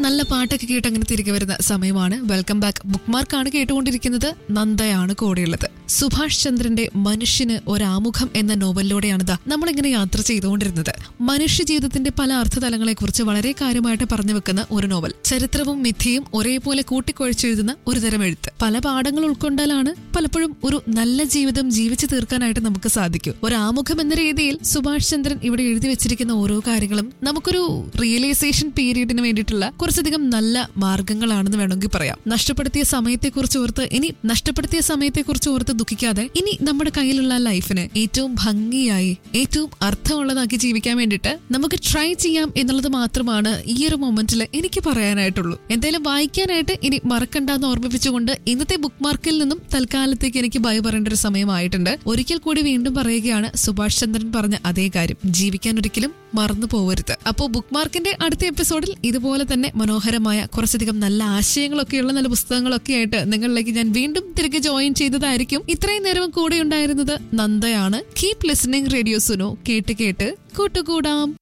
നല്ല പാട്ടൊക്കെ കേട്ട് അങ്ങനെ തിരികെ വരുന്ന സമയമാണ് വെൽക്കം ബാക്ക് ബുക്ക് മാർക്കാണ് കേട്ടുകൊണ്ടിരിക്കുന്നത് നന്ദയാണ് കൂടെയുള്ളത് സുഭാഷ് ചന്ദ്രന്റെ മനുഷ്യന് ഒരാമുഖം എന്ന നോവലിലൂടെയാണ് ദാ നമ്മളിങ്ങനെ യാത്ര ചെയ്തുകൊണ്ടിരുന്നത് മനുഷ്യ ജീവിതത്തിന്റെ പല അർത്ഥതലങ്ങളെ കുറിച്ച് വളരെ കാര്യമായിട്ട് പറഞ്ഞു വെക്കുന്ന ഒരു നോവൽ ചരിത്രവും മിഥ്യയും ഒരേപോലെ കൂട്ടിക്കൊഴിച്ചെഴുതുന്ന ഒരു തരം എഴുത്ത് പല പാഠങ്ങൾ ഉൾക്കൊണ്ടാലാണ് പലപ്പോഴും ഒരു നല്ല ജീവിതം ജീവിച്ചു തീർക്കാനായിട്ട് നമുക്ക് സാധിക്കൂ ഒരു ആമുഖം എന്ന രീതിയിൽ സുഭാഷ് ചന്ദ്രൻ ഇവിടെ എഴുതി വെച്ചിരിക്കുന്ന ഓരോ കാര്യങ്ങളും നമുക്കൊരു റിയലൈസേഷൻ പീരീഡിന് വേണ്ടിയിട്ടുള്ള കുറച്ചധികം നല്ല മാർഗങ്ങളാണെന്ന് വേണമെങ്കിൽ പറയാം നഷ്ടപ്പെടുത്തിയ സമയത്തെക്കുറിച്ച് ഓർത്ത് ഇനി നഷ്ടപ്പെടുത്തിയ സമയത്തെക്കുറിച്ച് ഓർത്ത് ദുഃഖിക്കാതെ ഇനി നമ്മുടെ കയ്യിലുള്ള ലൈഫിന് ഏറ്റവും ഭംഗിയായി ഏറ്റവും അർത്ഥമുള്ളതാക്കി ജീവിക്കാൻ വേണ്ടിയിട്ട് നമുക്ക് ട്രൈ ചെയ്യാം എന്നുള്ളത് മാത്രമാണ് ഈ ഒരു മൊമെന്റിൽ എനിക്ക് പറയാനായിട്ടുള്ളൂ എന്തായാലും വായിക്കാനായിട്ട് ഇനി മറക്കണ്ടെന്ന് ഓർമ്മിപ്പിച്ചുകൊണ്ട് ഇന്നത്തെ ബുക്ക് മാർക്കിൽ നിന്നും തൽക്കാലത്തേക്ക് എനിക്ക് ബൈ പറയേണ്ട ഒരു സമയമായിട്ടുണ്ട് ഒരിക്കൽ കൂടി വീണ്ടും പറയുകയാണ് സുഭാഷ് ചന്ദ്രൻ പറഞ്ഞ അതേ കാര്യം ജീവിക്കാൻ ഒരിക്കലും മറന്നു പോവരുത് അപ്പോൾ ബുക്ക് മാർക്കിന്റെ അടുത്ത എപ്പിസോഡിൽ ഇതുപോലെ തന്നെ മനോഹരമായ കുറച്ചധികം നല്ല ആശയങ്ങളൊക്കെയുള്ള നല്ല പുസ്തകങ്ങളൊക്കെ ആയിട്ട് നിങ്ങളിലേക്ക് ഞാൻ വീണ്ടും തിരികെ ജോയിൻ ചെയ്തതായിരിക്കും ഇത്രയും നേരം കൂടെ ഉണ്ടായിരുന്നത് നന്ദയാണ് കീപ് ലിസണിംഗ് റേഡിയോ സുനോ കേട്ട് കേട്ട് കൂട്ടുകൂടാം